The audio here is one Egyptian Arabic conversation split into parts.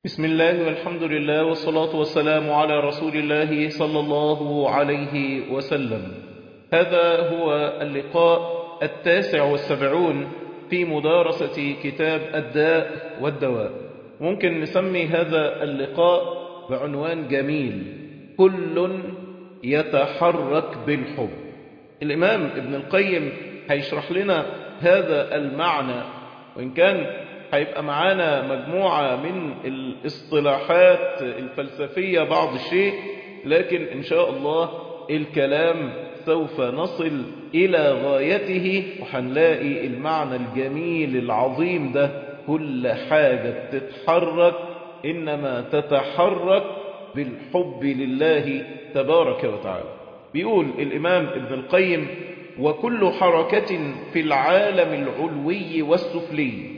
بسم الله والحمد لله والصلاة والسلام على رسول الله صلى الله عليه وسلم هذا هو اللقاء التاسع والسبعون في مدارسة كتاب الداء والدواء ممكن نسمي هذا اللقاء بعنوان جميل كل يتحرك بالحب الإمام ابن القيم هيشرح لنا هذا المعنى وإن كان هيبقى معانا مجموعة من الاصطلاحات الفلسفية بعض الشيء لكن إن شاء الله الكلام سوف نصل إلى غايته وحنلاقي المعنى الجميل العظيم ده كل حاجة بتتحرك إنما تتحرك بالحب لله تبارك وتعالى بيقول الإمام ابن القيم وكل حركة في العالم العلوي والسفلي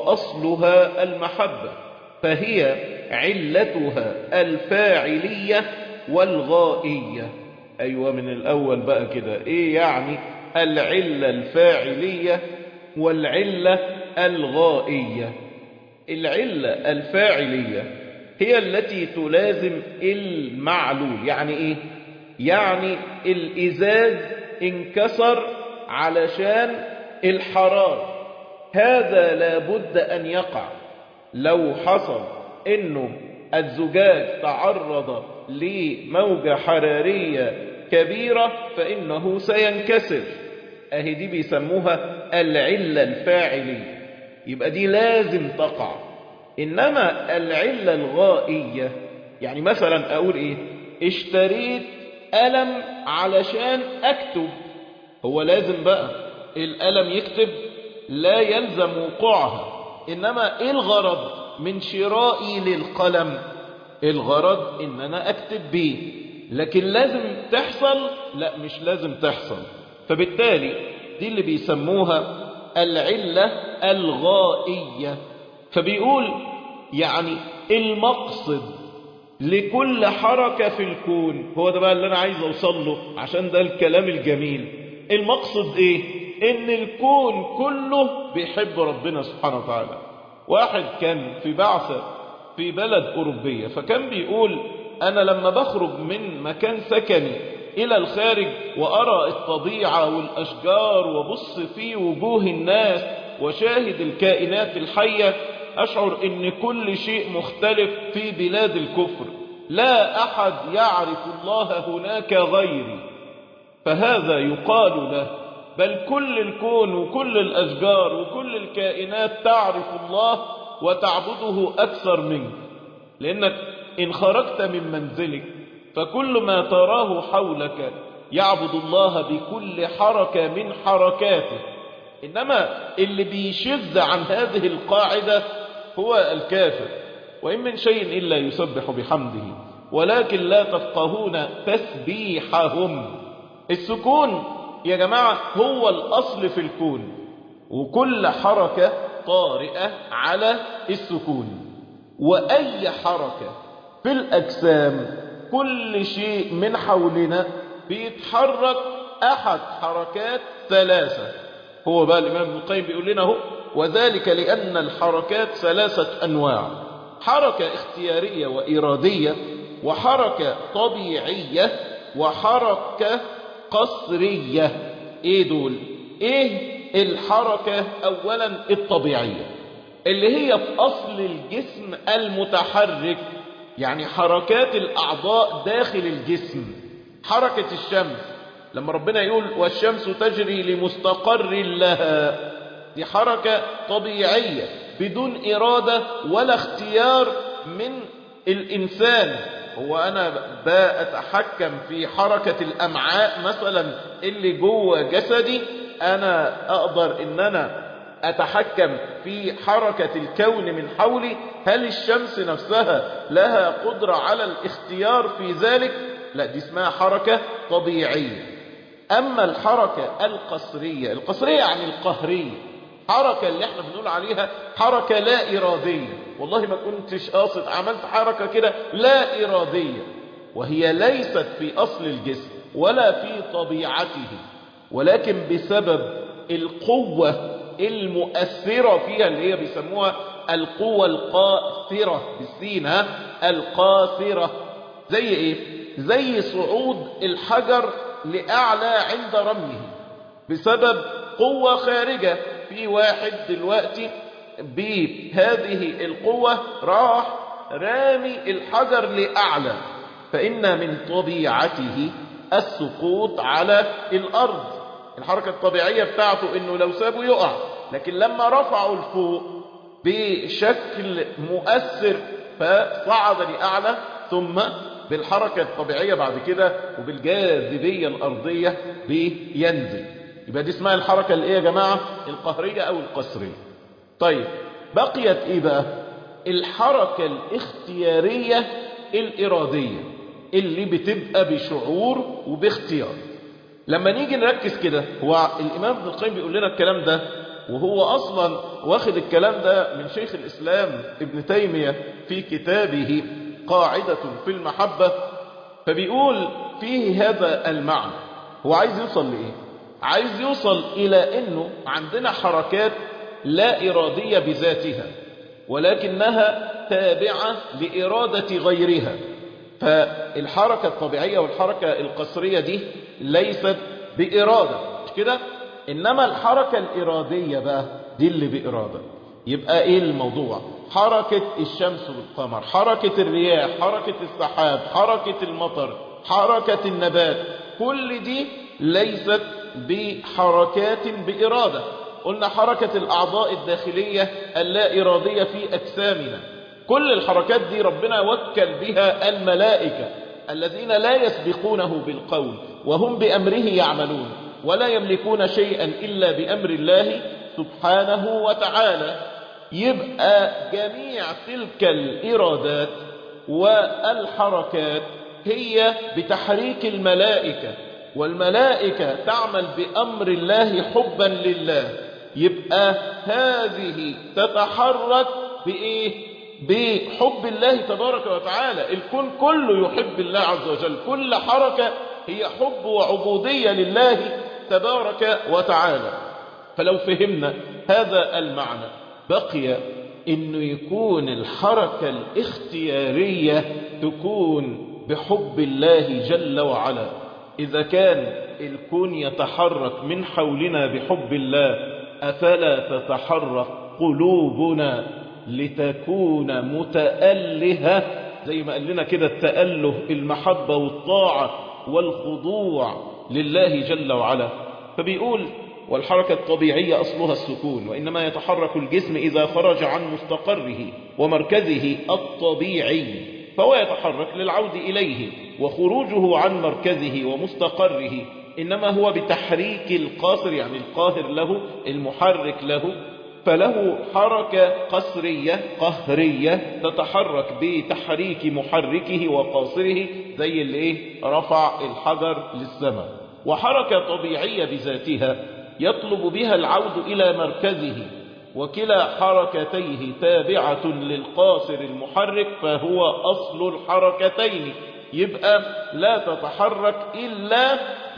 فأصلها المحبة فهي علتها الفاعلية والغائية أيوة من الأول بقى كده إيه يعني العلة الفاعلية والعلة الغائية العلة الفاعلية هي التي تلازم المعلول يعني إيه يعني الإزاز انكسر علشان الحرارة هذا لابد أن يقع لو حصل أنه الزجاج تعرض لموجة حرارية كبيرة فإنه سينكسر أهي دي بيسموها العلة الفاعلية يبقى دي لازم تقع إنما العلة الغائية يعني مثلا أقول إيه اشتريت قلم علشان أكتب هو لازم بقى القلم يكتب لا يلزم وقوعها إنما إيه الغرض من شرائي للقلم الغرض إن أنا أكتب بيه لكن لازم تحصل لا مش لازم تحصل فبالتالي دي اللي بيسموها العلة الغائية فبيقول يعني المقصد لكل حركة في الكون هو ده بقى اللي أنا عايز أوصل له عشان ده الكلام الجميل المقصد إيه ان الكون كله بيحب ربنا سبحانه وتعالى واحد كان في بعثة في بلد أوروبية فكان بيقول أنا لما بخرج من مكان سكني إلى الخارج وأرى الطبيعة والأشجار وبص في وجوه الناس وشاهد الكائنات الحية أشعر أن كل شيء مختلف في بلاد الكفر لا أحد يعرف الله هناك غيري فهذا يقال له بل كل الكون وكل الأشجار وكل الكائنات تعرف الله وتعبده أكثر منك لأنك إن خرجت من منزلك فكل ما تراه حولك يعبد الله بكل حركة من حركاته إنما اللي بيشذ عن هذه القاعدة هو الكافر وإن من شيء إلا يسبح بحمده ولكن لا تفقهون تسبيحهم السكون يا جماعة هو الأصل في الكون وكل حركة طارئة على السكون وأي حركة في الأجسام كل شيء من حولنا بيتحرك أحد حركات ثلاثة هو بقى الإمام ابن القيم بيقول لنا هو وذلك لأن الحركات ثلاثة أنواع حركة اختيارية وإرادية وحركة طبيعية وحركة قصرية ايه دول ايه الحركة اولا الطبيعية اللي هي في اصل الجسم المتحرك يعني حركات الاعضاء داخل الجسم حركة الشمس لما ربنا يقول والشمس تجري لمستقر لها دي حركة طبيعية بدون ارادة ولا اختيار من الانسان هو أنا بأتحكم في حركة الأمعاء مثلا اللي جوه جسدي أنا أقدر إن أنا أتحكم في حركة الكون من حولي هل الشمس نفسها لها قدرة على الاختيار في ذلك لا دي اسمها حركة طبيعية أما الحركة القصرية القصرية يعني القهرية حركة اللي احنا بنقول عليها حركة لا إرادية والله ما كنتش قاصد عملت حركة كده لا إرادية وهي ليست في أصل الجسم ولا في طبيعته ولكن بسبب القوة المؤثرة فيها اللي هي بيسموها القوة القاثرة بالسين ها القاثرة زي ايه زي صعود الحجر لأعلى عند رميه بسبب قوة خارجة في واحد دلوقتي بهذه القوة راح رامي الحجر لأعلى فإن من طبيعته السقوط على الأرض الحركة الطبيعية بتاعته إنه لو سابه يقع لكن لما رفعوا لفوق بشكل مؤثر فصعد لأعلى ثم بالحركة الطبيعية بعد كده وبالجاذبية الأرضية بينزل يبقى دي اسمها الحركة الايه يا جماعة القهرية أو القسرية طيب بقيت ايه بقى الحركة الاختيارية الإرادية اللي بتبقى بشعور وباختيار لما نيجي نركز كده هو الإمام ابن القيم بيقول لنا الكلام ده وهو أصلا واخد الكلام ده من شيخ الإسلام ابن تيمية في كتابه قاعدة في المحبة فبيقول فيه هذا المعنى هو عايز يوصل لإيه عايز يوصل إلى أنه عندنا حركات لا إرادية بذاتها ولكنها تابعة لإرادة غيرها فالحركة الطبيعية والحركة القصرية دي ليست بإرادة مش كده إنما الحركة الإرادية بقى دي اللي بإرادة يبقى إيه الموضوع حركة الشمس والقمر حركة الرياح حركة السحاب حركة المطر حركة النبات كل دي ليست بحركات بإرادة قلنا حركة الأعضاء الداخلية اللا إرادية في أجسامنا كل الحركات دي ربنا وكل بها الملائكة الذين لا يسبقونه بالقول وهم بأمره يعملون ولا يملكون شيئا إلا بأمر الله سبحانه وتعالى يبقى جميع تلك الإرادات والحركات هي بتحريك الملائكة والملائكة تعمل بأمر الله حبا لله يبقى هذه تتحرك بإيه بحب الله تبارك وتعالى الكون كله يحب الله عز وجل كل حركة هي حب وعبودية لله تبارك وتعالى فلو فهمنا هذا المعنى بقي انه يكون الحركة الاختيارية تكون بحب الله جل وعلا اذا كان الكون يتحرك من حولنا بحب الله افلا تتحرك قلوبنا لتكون متألهة زي ما قال لنا كده التأله المحبة والطاعة والخضوع لله جل وعلا فبيقول والحركة الطبيعية أصلها السكون وإنما يتحرك الجسم إذا خرج عن مستقره ومركزه الطبيعي فهو يتحرك للعود إليه وخروجه عن مركزه ومستقره إنما هو بتحريك القاصر يعني القاهر له المحرك له فله حركة قصرية قهرية تتحرك بتحريك محركه وقاصره زي اللي ايه رفع الحجر للسماء وحركة طبيعية بذاتها يطلب بها العود إلى مركزه وكلا حركتيه تابعة للقاصر المحرك فهو أصل الحركتين يبقى لا تتحرك إلا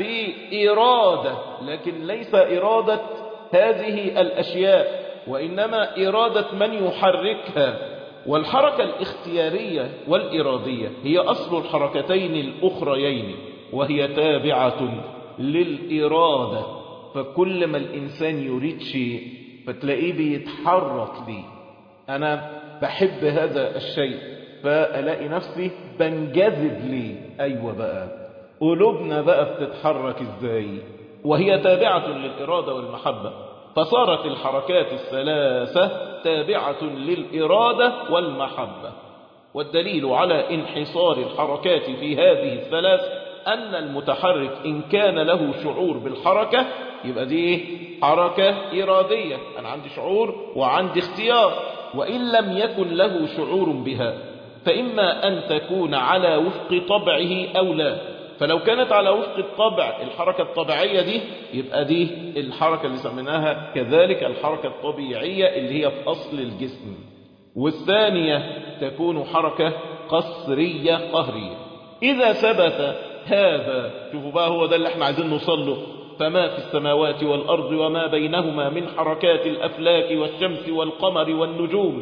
بإرادة لكن ليس إرادة هذه الأشياء وإنما إرادة من يحركها والحركة الاختيارية والإرادية هي أصل الحركتين الأخريين وهي تابعة للإرادة فكل ما الإنسان يريد شيء فتلاقيه بيتحرك ليه أنا بحب هذا الشيء فألاقي نفسي بنجذب ليه أيوة بقى قلوبنا بقى بتتحرك إزاي وهي تابعة للإرادة والمحبة فصارت الحركات الثلاثة تابعة للإرادة والمحبة والدليل على انحصار الحركات في هذه الثلاث أن المتحرك إن كان له شعور بالحركة يبقى دي حركة إرادية أنا عندي شعور وعندي اختيار وإن لم يكن له شعور بها فإما أن تكون على وفق طبعه أو لا فلو كانت على وفق الطبع الحركة الطبيعية دي يبقى دي الحركة اللي سميناها كذلك الحركة الطبيعية اللي هي في أصل الجسم والثانية تكون حركة قصرية قهرية إذا ثبت هذا شوفوا بقى هو ده اللي احنا عايزين نوصل له فما في السماوات والأرض وما بينهما من حركات الأفلاك والشمس والقمر والنجوم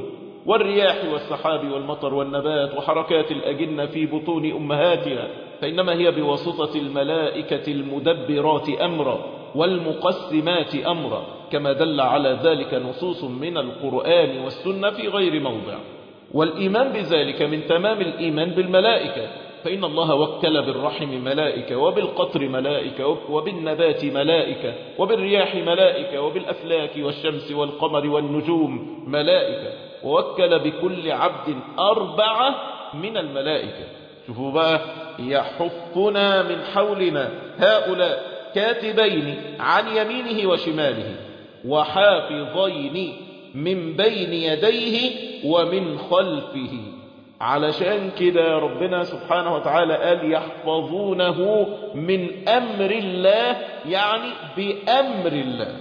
والرياح والسحاب والمطر والنبات وحركات الأجنة في بطون أمهاتها فإنما هي بواسطة الملائكة المدبرات أمرا والمقسمات أمرا كما دل على ذلك نصوص من القرآن والسنة في غير موضع والإيمان بذلك من تمام الإيمان بالملائكة فإن الله وكل بالرحم ملائكة وبالقطر ملائكة وبالنبات ملائكة وبالرياح ملائكة وبالأفلاك والشمس والقمر والنجوم ملائكة ووكل بكل عبد أربعة من الملائكة شوفوا بقى يحفنا من حولنا هؤلاء كاتبين عن يمينه وشماله وحافظين من بين يديه ومن خلفه علشان كده ربنا سبحانه وتعالى قال يحفظونه من أمر الله يعني بأمر الله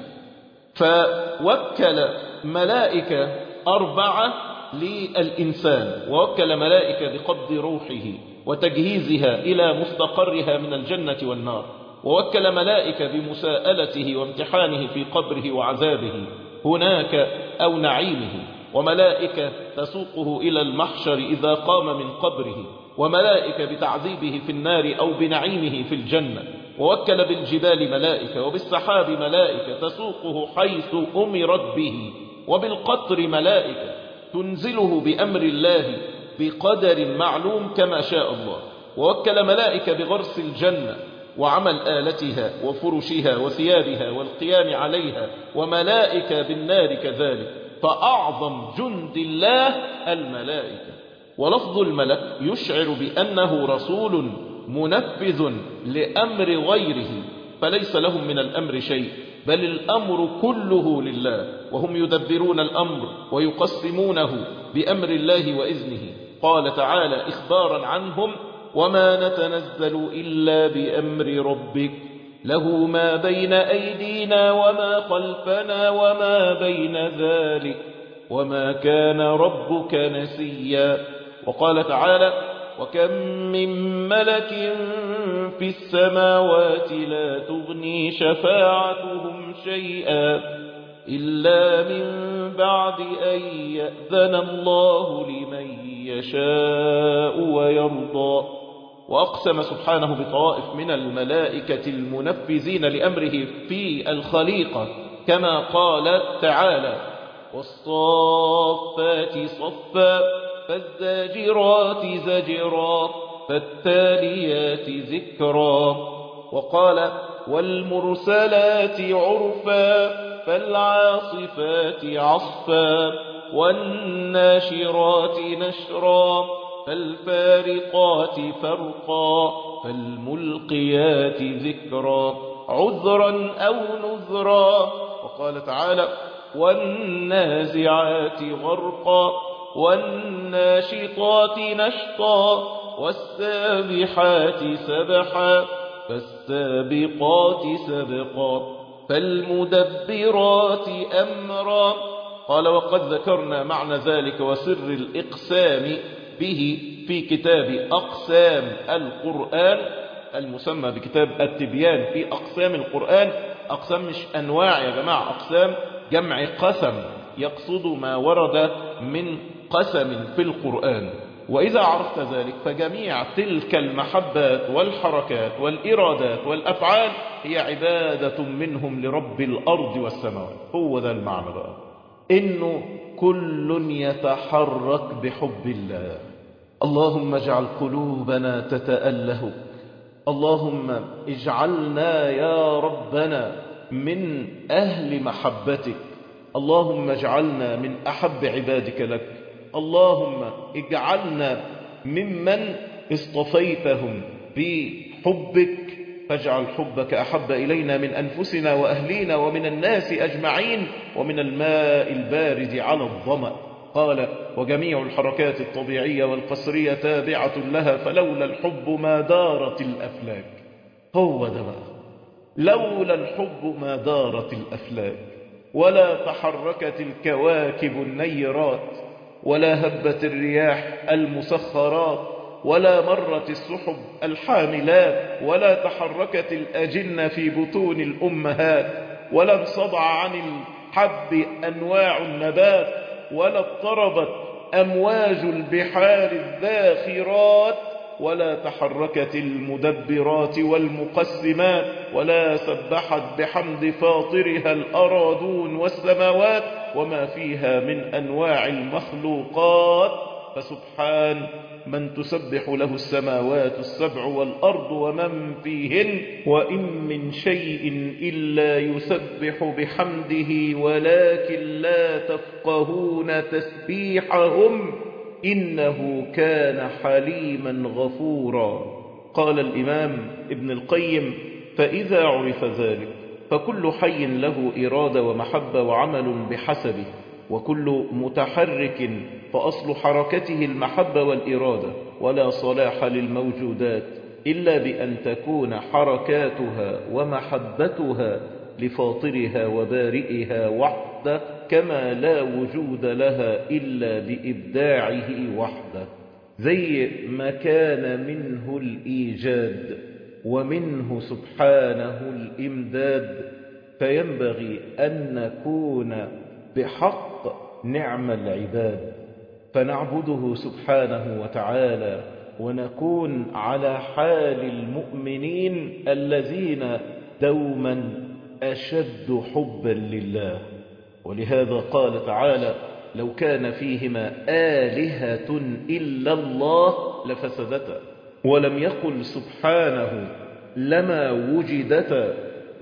فوكل ملائكة أربعة للإنسان ووكل ملائكة بقبض روحه وتجهيزها إلى مستقرها من الجنة والنار ووكل ملائكة بمساءلته وامتحانه في قبره وعذابه هناك أو نعيمه وملائكة تسوقه إلى المحشر إذا قام من قبره وملائكة بتعذيبه في النار أو بنعيمه في الجنة ووكل بالجبال ملائكة وبالسحاب ملائكة تسوقه حيث أمرت به وبالقطر ملائكة تنزله بأمر الله بقدر معلوم كما شاء الله ووكل ملائكة بغرس الجنة وعمل آلتها وفرشها وثيابها والقيام عليها وملائكة بالنار كذلك فأعظم جند الله الملائكة ولفظ الملك يشعر بأنه رسول منفذ لأمر غيره فليس لهم من الأمر شيء بل الأمر كله لله وهم يدبرون الأمر ويقسمونه بأمر الله وإذنه قال تعالى إخبارا عنهم وما نتنزل إلا بأمر ربك له ما بين أيدينا وما خلفنا وما بين ذلك وما كان ربك نسيا وقال تعالى وكم من ملك في السماوات لا تغني شفاعتهم شيئا إلا من بعد أن يأذن الله لمن يشاء ويرضى وأقسم سبحانه بطوائف من الملائكة المنفذين لأمره في الخليقة كما قال تعالى والصافات صفا فالزاجرات زجرا فالتاليات ذكرا وقال والمرسلات عرفا فالعاصفات عصفا والناشرات نشرا فالفارقات فرقا فالملقيات ذكرا عذرا أو نذرا وقال تعالى والنازعات غرقا والناشطات نشطا والسابحات سبحا فالسابقات سبقا فالمدبرات أمرا قال وقد ذكرنا معنى ذلك وسر الإقسام به في كتاب أقسام القرآن المسمى بكتاب التبيان في أقسام القرآن أقسام مش أنواع يا جماعة أقسام جمع قسم يقصد ما ورد من قسم في القرآن وإذا عرفت ذلك فجميع تلك المحبات والحركات والإرادات والأفعال هي عبادة منهم لرب الأرض والسماوات هو ذا المعنى بقى إنه كل يتحرك بحب الله اللهم اجعل قلوبنا تتأله اللهم اجعلنا يا ربنا من أهل محبتك اللهم اجعلنا من أحب عبادك لك اللهم اجعلنا ممن اصطفيتهم بحبك فاجعل حبك أحب إلينا من أنفسنا وأهلينا ومن الناس أجمعين ومن الماء البارد على الظمأ قال وجميع الحركات الطبيعية والقصرية تابعة لها فلولا الحب ما دارت الأفلاك هو ده بقى لولا الحب ما دارت الأفلاك ولا تحركت الكواكب النيرات ولا هبت الرياح المسخرات ولا مرت السحب الحاملات ولا تحركت الأجنة في بطون الأمهات ولا انصدع عن الحب أنواع النبات ولا اضطربت أمواج البحار الذاخرات ولا تحركت المدبرات والمقسمات ولا سبحت بحمد فاطرها الأراضون والسماوات وما فيها من أنواع المخلوقات فسبحان من تسبح له السماوات السبع والأرض ومن فيهن وإن من شيء إلا يسبح بحمده ولكن لا تفقهون تسبيحهم إنه كان حليما غفورا قال الإمام ابن القيم فإذا عرف ذلك فكل حي له إرادة ومحبة وعمل بحسبه وكل متحرك فأصل حركته المحبة والإرادة ولا صلاح للموجودات إلا بأن تكون حركاتها ومحبتها لفاطرها وبارئها وحده كما لا وجود لها إلا بإبداعه وحده زي ما كان منه الإيجاد ومنه سبحانه الإمداد فينبغي أن نكون بحق نعم العباد فنعبده سبحانه وتعالى ونكون على حال المؤمنين الذين دوما أشد حبا لله ولهذا قال تعالى لو كان فيهما آلهة إلا الله لفسدتا ولم يقل سبحانه لما وجدتا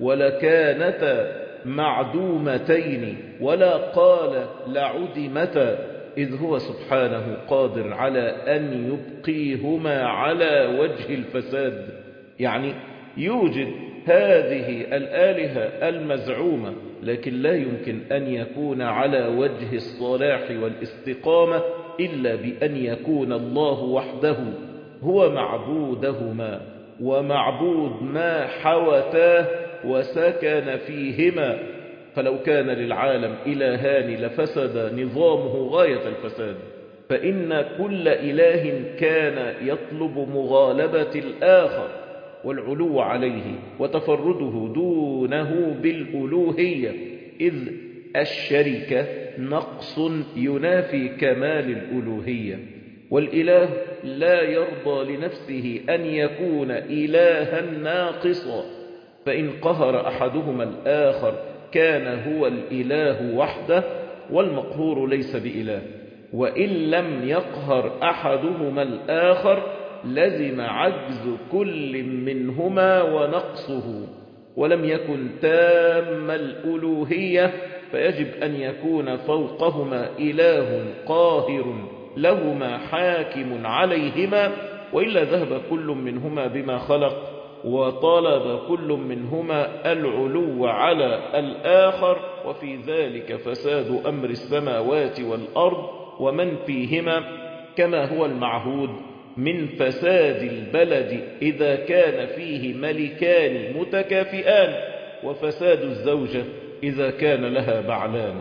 ولكانتا معدومتين ولا قال لعدمتا إذ هو سبحانه قادر على أن يبقيهما على وجه الفساد يعني يوجد هذه الآلهة المزعومة لكن لا يمكن أن يكون على وجه الصلاح والاستقامة إلا بأن يكون الله وحده هو معبودهما ومعبود ما حوتاه وسكن فيهما فلو كان للعالم إلهان لفسد نظامه غاية الفساد فإن كل إله كان يطلب مغالبة الآخر والعلو عليه وتفرده دونه بالألوهية إذ الشركة نقص ينافي كمال الألوهية والإله لا يرضى لنفسه أن يكون إلها ناقصا فإن قهر أحدهما الآخر كان هو الإله وحده والمقهور ليس بإله وإن لم يقهر أحدهما الآخر لزم عجز كل منهما ونقصه ولم يكن تام الألوهية فيجب أن يكون فوقهما إله قاهر لهما حاكم عليهما وإلا ذهب كل منهما بما خلق وطلب كل منهما العلو على الآخر وفي ذلك فساد أمر السماوات والأرض ومن فيهما كما هو المعهود من فساد البلد إذا كان فيه ملكان متكافئان وفساد الزوجة إذا كان لها بعلان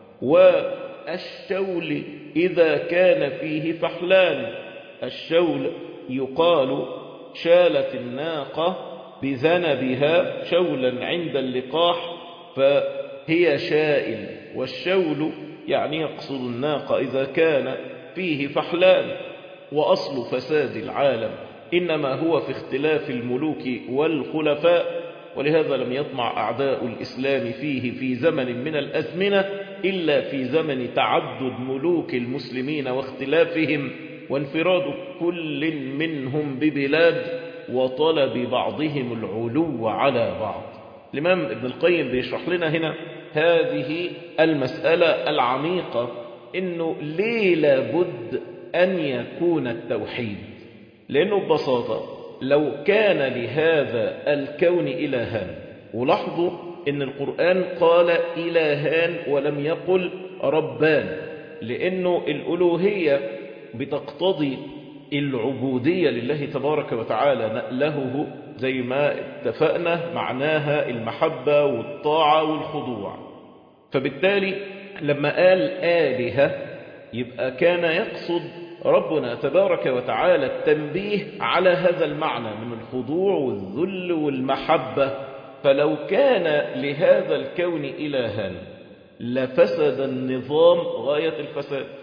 والشول إذا كان فيه فحلان الشول يقال شالت الناقة بذنبها شولا عند اللقاح فهي شائل والشول يعني يقصد الناقة إذا كان فيه فحلان وأصل فساد العالم إنما هو في اختلاف الملوك والخلفاء ولهذا لم يطمع أعداء الإسلام فيه في زمن من الأزمنة إلا في زمن تعدد ملوك المسلمين واختلافهم وانفراد كل منهم ببلاد وطلب بعضهم العلو على بعض الإمام ابن القيم بيشرح لنا هنا هذه المسألة العميقة إنه ليه لابد أن يكون التوحيد لأنه ببساطة لو كان لهذا الكون إلهان ولاحظوا إن القرآن قال إلهان ولم يقل ربان لأنه الألوهية بتقتضي العبودية لله تبارك وتعالى له زي ما اتفقنا معناها المحبة والطاعة والخضوع فبالتالي لما قال آلهة يبقى كان يقصد ربنا تبارك وتعالى التنبيه على هذا المعنى من الخضوع والذل والمحبة فلو كان لهذا الكون إلها لفسد النظام غاية الفساد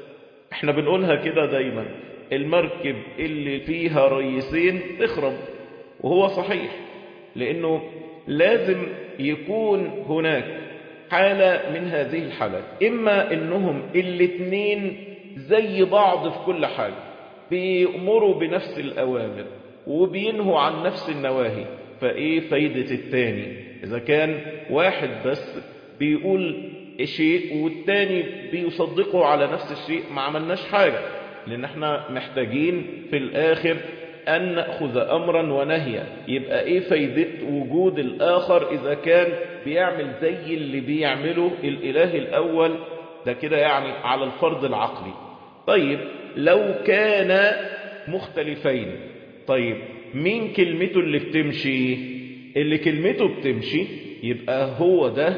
احنا بنقولها كده دايما المركب اللي فيها ريسين تخرب وهو صحيح لانه لازم يكون هناك حالة من هذه الحالات اما انهم الاتنين زي بعض في كل حاجة بيأمروا بنفس الاوامر وبينهوا عن نفس النواهي فايه فايدة التاني اذا كان واحد بس بيقول شيء والتاني بيصدقه على نفس الشيء ما عملناش حاجة لان احنا محتاجين في الاخر ان نأخذ امرا ونهيا يبقى ايه فايدة وجود الاخر اذا كان بيعمل زي اللي بيعمله الاله الاول ده كده يعني على الفرض العقلي طيب لو كان مختلفين طيب مين كلمته اللي بتمشي اللي كلمته بتمشي يبقى هو ده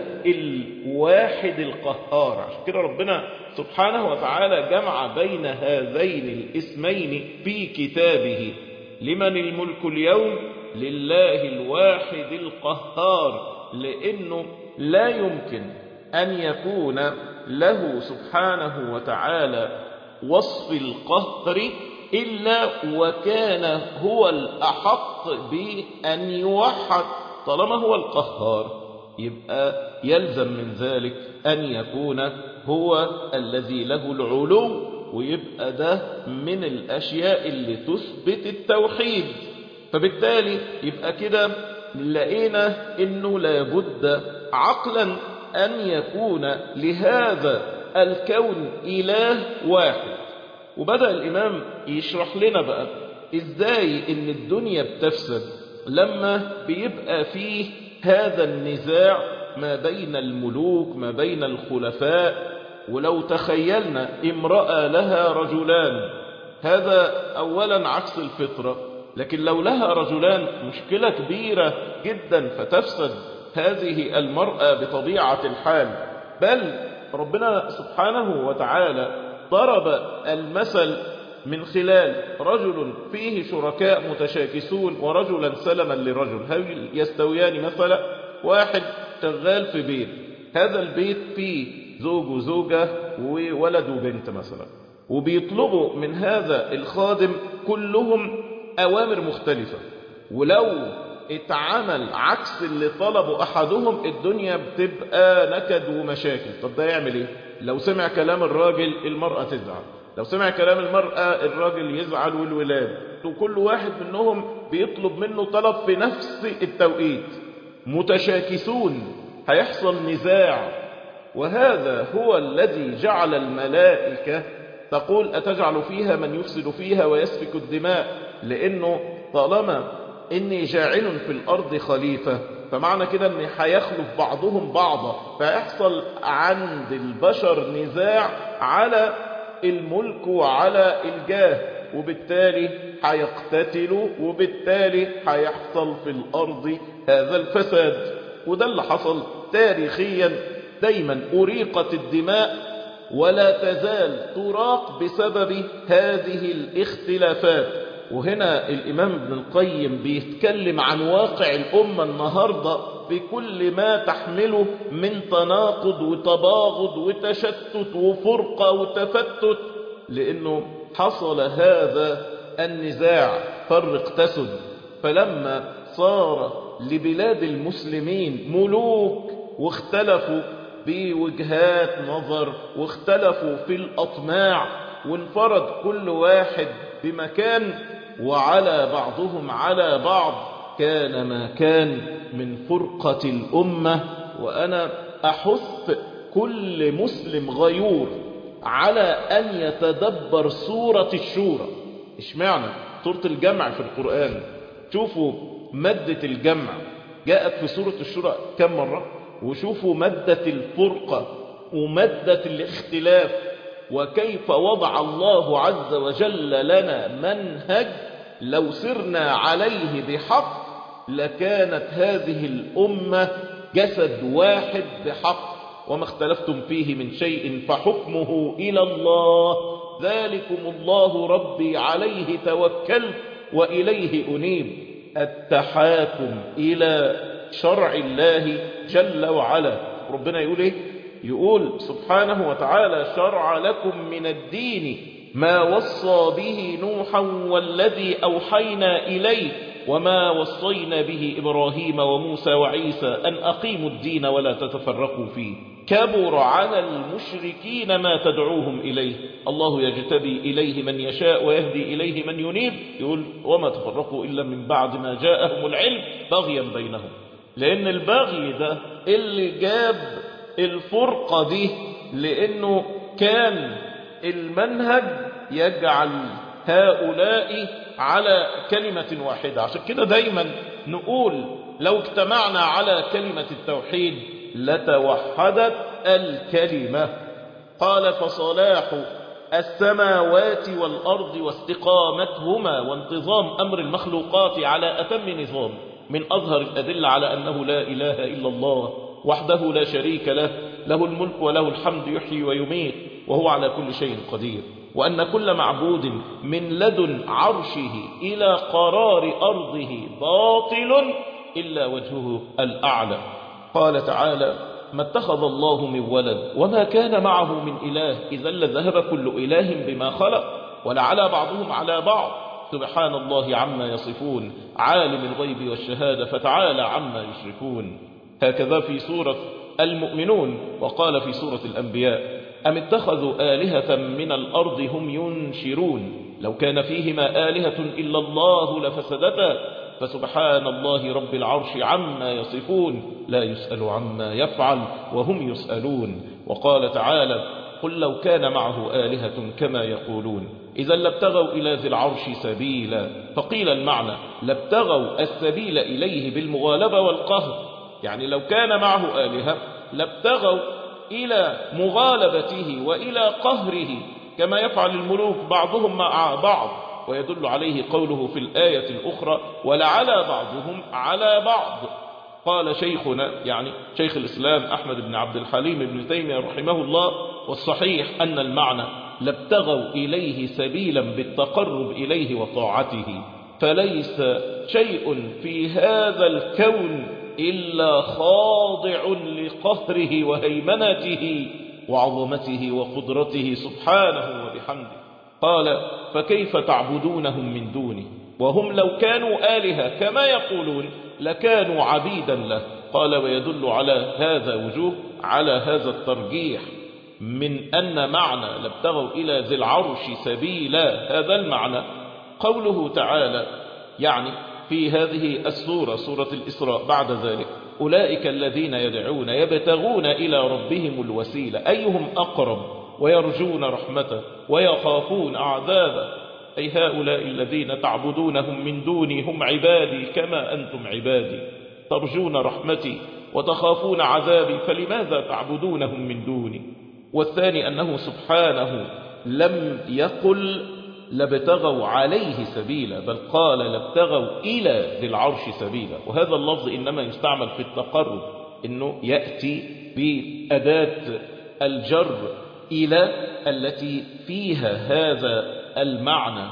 الواحد القهار عشان كده ربنا سبحانه وتعالى جمع بين هذين الاسمين في كتابه لمن الملك اليوم لله الواحد القهار لانه لا يمكن ان يكون له سبحانه وتعالى وصف القهر إلا وكان هو الأحق بأن يوحد طالما هو القهار يبقى يلزم من ذلك أن يكون هو الذي له العلو ويبقى ده من الأشياء اللي تثبت التوحيد فبالتالي يبقى كده لقينا أنه لابد عقلا أن يكون لهذا الكون إله واحد وبدأ الإمام يشرح لنا بقى إزاي إن الدنيا بتفسد لما بيبقى فيه هذا النزاع ما بين الملوك ما بين الخلفاء ولو تخيلنا امرأة لها رجلان هذا أولا عكس الفطرة لكن لو لها رجلان مشكلة كبيرة جدا فتفسد هذه المرأة بطبيعة الحال بل ربنا سبحانه وتعالى ضرب المثل من خلال رجل فيه شركاء متشاكسون ورجلا سلما لرجل هل يستويان مثلا واحد شغال في بيت هذا البيت فيه زوج وزوجة وولد وبنت مثلا وبيطلبوا من هذا الخادم كلهم أوامر مختلفة ولو اتعمل عكس اللي طلبه أحدهم الدنيا بتبقى نكد ومشاكل طب ده يعمل ايه لو سمع كلام الراجل المرأة تزعل لو سمع كلام المرأة الراجل يزعل والولاد وكل واحد منهم بيطلب منه طلب في نفس التوقيت متشاكسون هيحصل نزاع وهذا هو الذي جعل الملائكة تقول أتجعل فيها من يفسد فيها ويسفك الدماء لأنه طالما إني جاعل في الأرض خليفة فمعنى كده ان هيخلف بعضهم بعضا فيحصل عند البشر نزاع على الملك وعلى الجاه وبالتالي هيقتتلوا وبالتالي هيحصل في الارض هذا الفساد وده اللي حصل تاريخيا دايما اريقت الدماء ولا تزال تراق بسبب هذه الاختلافات وهنا الإمام ابن القيم بيتكلم عن واقع الأمة النهاردة بكل ما تحمله من تناقض وتباغض وتشتت وفرقة وتفتت لأنه حصل هذا النزاع فرق تسد فلما صار لبلاد المسلمين ملوك واختلفوا بوجهات نظر واختلفوا في الأطماع وانفرد كل واحد بمكان وعلى بعضهم على بعض كان ما كان من فرقة الأمة وأنا أحث كل مسلم غيور على أن يتدبر سورة الشورى اشمعنى سورة الجمع في القرآن شوفوا مادة الجمع جاءت في سورة الشورى كم مرة وشوفوا مادة الفرقة ومادة الاختلاف وكيف وضع الله عز وجل لنا منهج لو سرنا عليه بحق لكانت هذه الأمة جسد واحد بحق وما اختلفتم فيه من شيء فحكمه إلى الله ذلكم الله ربي عليه توكلت وإليه أنيب التحاكم إلى شرع الله جل وعلا ربنا يقول إيه يقول سبحانه وتعالى شرع لكم من الدين ما وصى به نوحا والذي أوحينا إليه وما وصينا به إبراهيم وموسى وعيسى أن أقيموا الدين ولا تتفرقوا فيه كبر على المشركين ما تدعوهم إليه الله يجتبي إليه من يشاء ويهدي إليه من ينيب يقول وما تفرقوا إلا من بعد ما جاءهم العلم بغيا بينهم لأن البغي ده اللي جاب الفرقة دي لأنه كان المنهج يجعل هؤلاء على كلمة واحدة عشان كده دايما نقول لو اجتمعنا على كلمة التوحيد لتوحدت الكلمة قال فصلاح السماوات والأرض واستقامتهما وانتظام أمر المخلوقات على أتم نظام من أظهر الأدلة على أنه لا إله إلا الله وحده لا شريك له له الملك وله الحمد يحيي ويميت وهو على كل شيء قدير وأن كل معبود من لدن عرشه إلى قرار أرضه باطل إلا وجهه الأعلى قال تعالى ما اتخذ الله من ولد وما كان معه من إله إذا لذهب كل إله بما خلق ولعلى بعضهم على بعض سبحان الله عما يصفون عالم الغيب والشهادة فتعالى عما يشركون هكذا في سورة المؤمنون وقال في سورة الأنبياء أم اتخذوا آلهة من الأرض هم ينشرون لو كان فيهما آلهة إلا الله لفسدتا فسبحان الله رب العرش عما يصفون لا يسأل عما يفعل وهم يسألون وقال تعالى قل لو كان معه آلهة كما يقولون إذا لابتغوا إلى ذي العرش سبيلا فقيل المعنى لابتغوا السبيل إليه بالمغالبة والقهر يعني لو كان معه آلهة لابتغوا إلى مغالبته وإلى قهره كما يفعل الملوك بعضهم مع بعض ويدل عليه قوله في الآية الأخرى ولعلى بعضهم على بعض قال شيخنا يعني شيخ الإسلام أحمد بن عبد الحليم بن تيمية رحمه الله والصحيح أن المعنى لابتغوا إليه سبيلا بالتقرب إليه وطاعته فليس شيء في هذا الكون إلا خاضع لقهره وهيمنته وعظمته وقدرته سبحانه وبحمده قال فكيف تعبدونهم من دونه وهم لو كانوا آلهة كما يقولون لكانوا عبيدا له قال ويدل على هذا وجوه على هذا الترجيح من أن معنى لابتغوا إلى ذي العرش سبيلا هذا المعنى قوله تعالى يعني في هذه السورة سورة الإسراء بعد ذلك أولئك الذين يدعون يبتغون إلى ربهم الوسيلة أيهم أقرب ويرجون رحمته ويخافون عذابه أي هؤلاء الذين تعبدونهم من دوني هم عبادي كما أنتم عبادي ترجون رحمتي وتخافون عذابي فلماذا تعبدونهم من دوني والثاني أنه سبحانه لم يقل لابتغوا عليه سبيلا بل قال لابتغوا إلى ذي العرش سبيلا وهذا اللفظ إنما يستعمل في التقرب إنه يأتي بأداة الجر إلى التي فيها هذا المعنى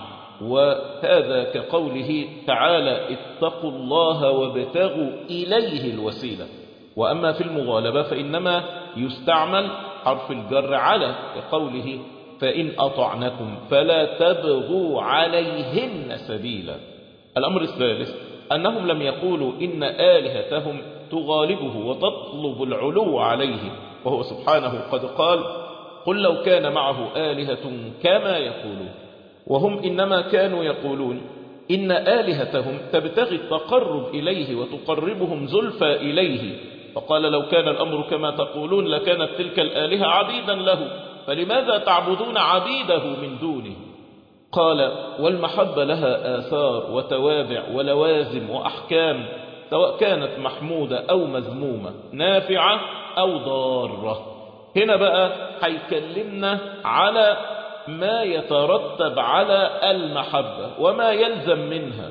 وهذا كقوله تعالى اتقوا الله وابتغوا إليه الوسيلة وأما في المغالبة فإنما يستعمل حرف الجر على كقوله فإن أطعنكم فلا تبغوا عليهن سبيلا الأمر الثالث أنهم لم يقولوا إن آلهتهم تغالبه وتطلب العلو عليه وهو سبحانه قد قال قل لو كان معه آلهة كما يقولون وهم إنما كانوا يقولون إن آلهتهم تبتغي التقرب إليه وتقربهم زلفى إليه فقال لو كان الأمر كما تقولون لكانت تلك الآلهة عبيدا له فلماذا تعبدون عبيده من دونه قال والمحبة لها آثار وتوابع ولوازم وأحكام سواء كانت محمودة أو مذمومة نافعة أو ضارة هنا بقى هيكلمنا على ما يترتب على المحبة وما يلزم منها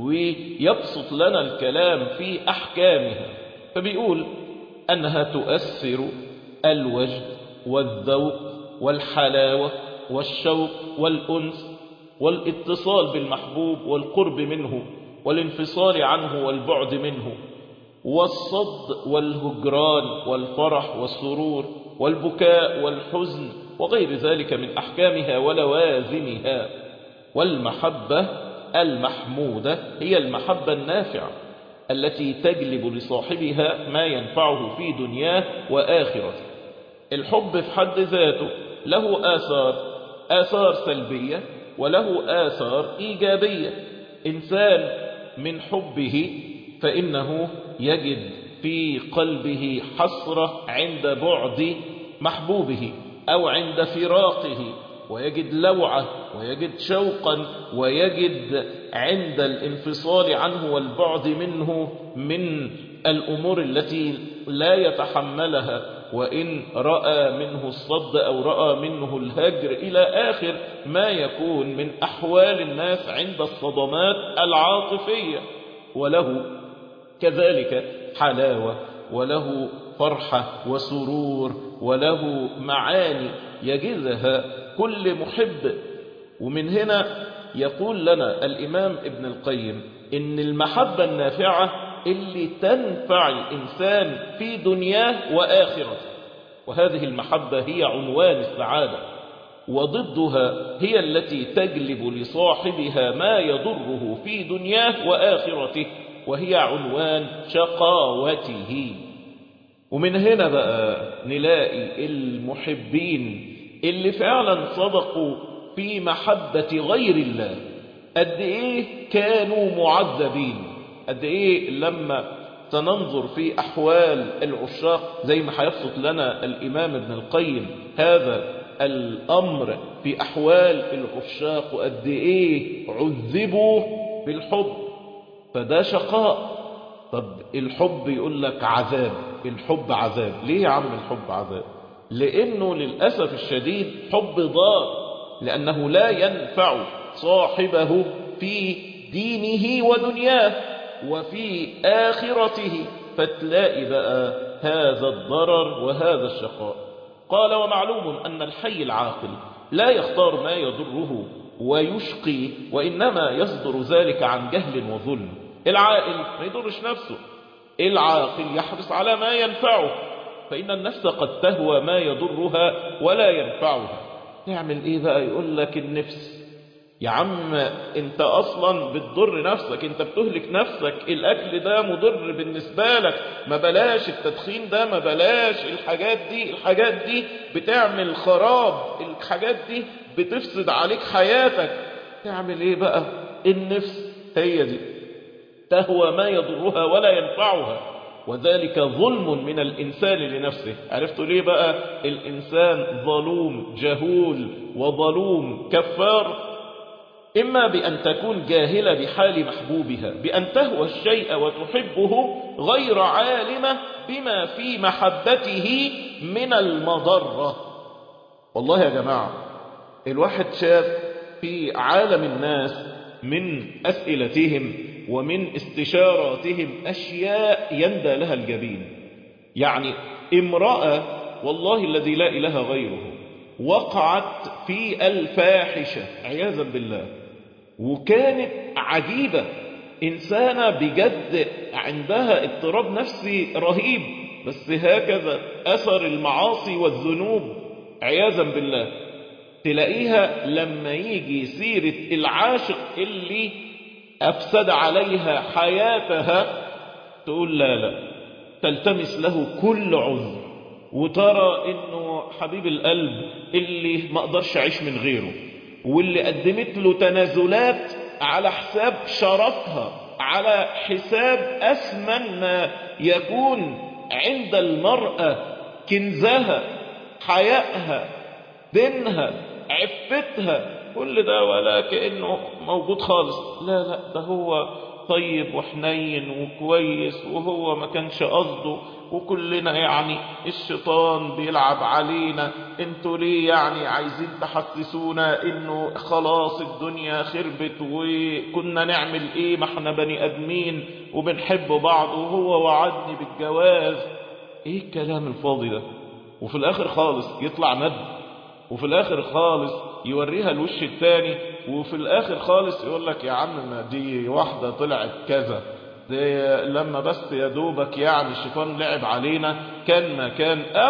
ويبسط لنا الكلام في أحكامها فبيقول أنها تؤثر الوجد والذوق والحلاوة والشوق والأنس والاتصال بالمحبوب والقرب منه والانفصال عنه والبعد منه والصد والهجران والفرح والسرور والبكاء والحزن وغير ذلك من أحكامها ولوازمها والمحبة المحمودة هي المحبة النافعة التي تجلب لصاحبها ما ينفعه في دنياه وآخرته الحب في حد ذاته له آثار آثار سلبية وله آثار إيجابية إنسان من حبه فإنه يجد في قلبه حسرة عند بعد محبوبه أو عند فراقه ويجد لوعة ويجد شوقا ويجد عند الانفصال عنه والبعد منه من الأمور التي لا يتحملها وإن رأى منه الصد أو رأى منه الهجر إلى آخر ما يكون من أحوال الناس عند الصدمات العاطفية وله كذلك حلاوة وله فرحة وسرور وله معاني يجدها كل محب ومن هنا يقول لنا الإمام ابن القيم إن المحبة النافعة اللي تنفع الإنسان في دنياه وآخرته وهذه المحبة هي عنوان السعادة وضدها هي التي تجلب لصاحبها ما يضره في دنياه وآخرته وهي عنوان شقاوته ومن هنا بقى نلاقي المحبين اللي فعلا صدقوا في محبة غير الله قد ايه كانوا معذبين قد ايه لما سننظر في احوال العشاق زي ما هيبسط لنا الامام ابن القيم هذا الامر في احوال العشاق وقد ايه عذبوا بالحب فده شقاء طب الحب يقول لك عذاب الحب عذاب ليه يا عم الحب عذاب لانه للاسف الشديد حب ضار لانه لا ينفع صاحبه في دينه ودنياه وفي آخرته فتلاقي بقى هذا الضرر وهذا الشقاء قال ومعلوم أن الحي العاقل لا يختار ما يضره ويشقي وإنما يصدر ذلك عن جهل وظلم العاقل ما يضرش نفسه العاقل يحرص على ما ينفعه فإن النفس قد تهوى ما يضرها ولا ينفعها تعمل ايه بقى يقول لك النفس يا عم انت اصلا بتضر نفسك انت بتهلك نفسك الاكل ده مضر بالنسبة لك ما بلاش التدخين ده ما بلاش الحاجات دي الحاجات دي بتعمل خراب الحاجات دي بتفسد عليك حياتك تعمل ايه بقى النفس هي دي تهوى ما يضرها ولا ينفعها وذلك ظلم من الإنسان لنفسه عرفتوا ليه بقى الإنسان ظلوم جهول وظلوم كفار إما بأن تكون جاهلة بحال محبوبها بأن تهوى الشيء وتحبه غير عالمة بما في محبته من المضرة والله يا جماعة الواحد شاف في عالم الناس من أسئلتهم ومن استشاراتهم أشياء يندى لها الجبين يعني امرأة والله الذي لا إله غيره وقعت في الفاحشة عياذا بالله وكانت عجيبة إنسانة بجد عندها اضطراب نفسي رهيب بس هكذا أثر المعاصي والذنوب عياذا بالله تلاقيها لما يجي سيرة العاشق اللي أفسد عليها حياتها تقول لا لا تلتمس له كل عذر وترى انه حبيب القلب اللي ما اقدرش اعيش من غيره واللي قدمت له تنازلات على حساب شرفها على حساب أثمن ما يكون عند المرأة كنزها حيائها دينها عفتها كل ده ولا كأنه موجود خالص لا لا ده هو طيب وحنين وكويس وهو ما كانش قصده وكلنا يعني الشيطان بيلعب علينا انتوا ليه يعني عايزين تحسسونا انه خلاص الدنيا خربت وكنا نعمل ايه ما احنا بني ادمين وبنحب بعض وهو وعدني بالجواز ايه الكلام الفاضي ده وفي الاخر خالص يطلع ند وفي الاخر خالص يوريها الوش التاني وفي الاخر خالص يقول لك يا عم ما دي واحدة طلعت كذا دي لما بس يا دوبك يعني الشيطان لعب علينا كان ما كان او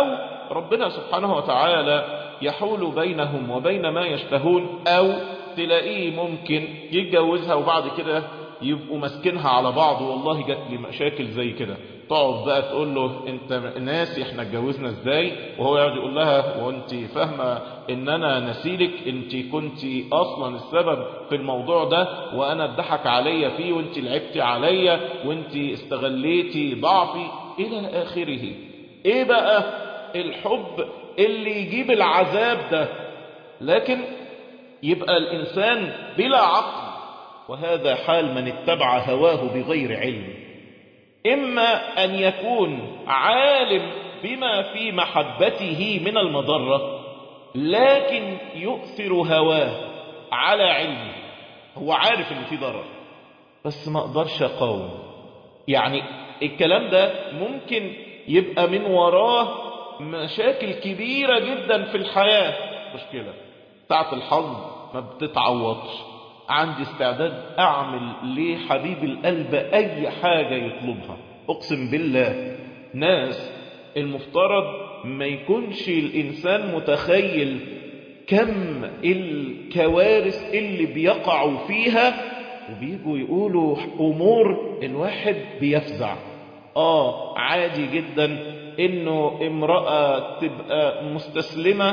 ربنا سبحانه وتعالى يحول بينهم وبين ما يشتهون أو تلاقيه ممكن يتجوزها وبعد كده يبقوا ماسكينها على بعض والله جات لي مشاكل زي كده تقعد بقى تقول له انت ناسي احنا اتجوزنا ازاي وهو يقعد يقول لها وانت فاهمه ان انا نسيلك انت كنت اصلا السبب في الموضوع ده وانا اتضحك عليا فيه وانت لعبتي عليا وانت استغليتي ضعفي الى اخره ايه بقى الحب اللي يجيب العذاب ده لكن يبقى الانسان بلا عقل وهذا حال من اتبع هواه بغير علم إما أن يكون عالم بما في محبته من المضرة لكن يؤثر هواه على علمه هو عارف ان في ضرر بس ما اقدرش اقاوم يعني الكلام ده ممكن يبقى من وراه مشاكل كبيرة جدا في الحياة مشكلة ساعة الحظ ما بتتعوضش عندي استعداد أعمل لحبيب القلب أي حاجة يطلبها أقسم بالله ناس المفترض ما يكونش الإنسان متخيل كم الكوارث اللي بيقعوا فيها وبيجوا يقولوا أمور الواحد بيفزع آه عادي جدا إنه امرأة تبقى مستسلمة